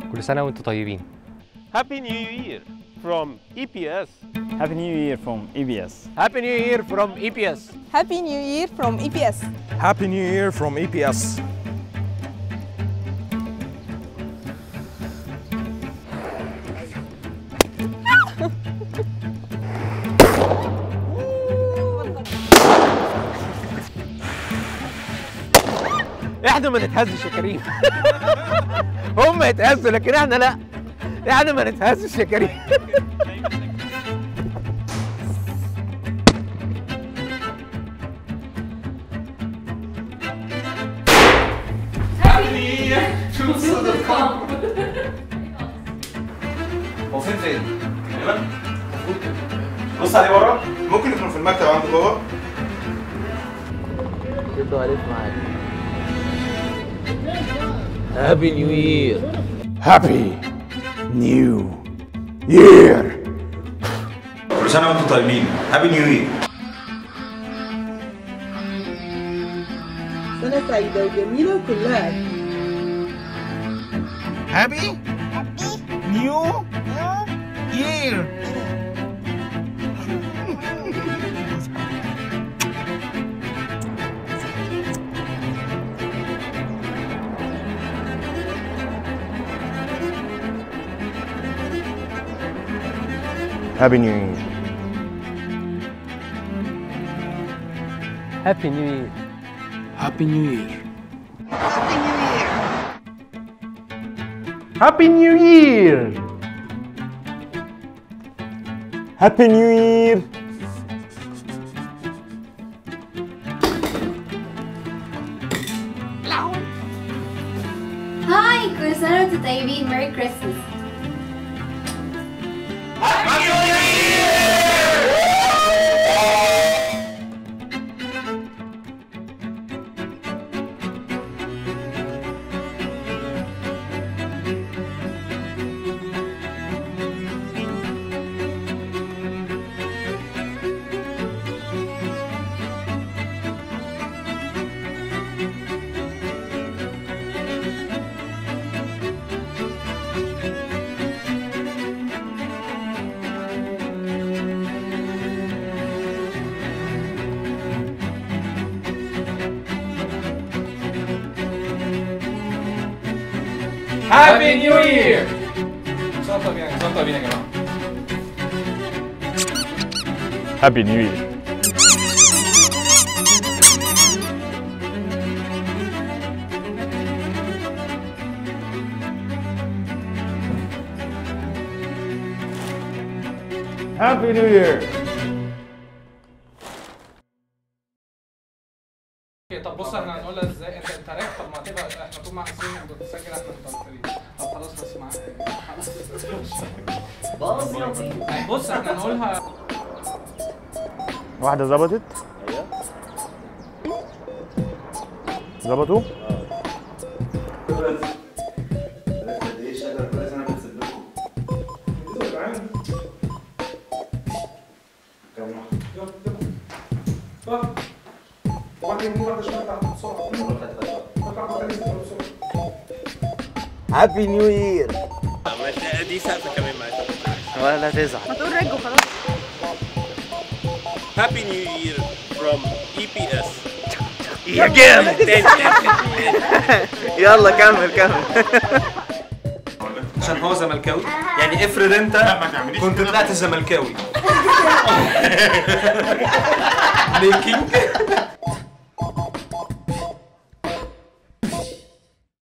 كل سنة وانتم طيبين Happy New Year from EPS. Happy New Year from EBS. Happy New Year from EPS. Happy New Year from EPS. Happy New Year from EPS. احنا ما نتهزش يا كريم هم يتهزوا لكن احنا لا احنا ما نتهزش يا كريم هو فين فين؟ تقريبا بص عليه ورا ممكن يكون في المكتب عنده جوه شدوا عليك معاك هابي نيو يير Happy New Year. كل سنه وانتم طيبين هابي نيو يير سنة سعيدة وجميلة كلها Happy New Year. Happy New Year. هابي نيو يير Happy New Year. Happy New Year. Happy New Year. هاي كل سنة وانتم طيبين ميري كريسماس هابي نيو يير صوت طبيعي صوت طبيعي يا جماعه Happy New Year. Happy New Year. طب بص احنا هنقولها ازاي انت انت رايح طب ما تبقى احنا طول ما عايزين بتسجل احنا متوفرين طب خلاص بس مع خلاص بص احنا هنقولها واحدة ظبطت؟ ظبطوا؟ هابي نيو يير دي سقفة كمان معاك. ولا تزعل ما تقول رجو خلاص Happy New Year from EPS. يا جامد تاني تاني. يلا كمل كمل عشان هو زملكاوي يعني افرض انت كنت طلعت زملكاوي ميكينج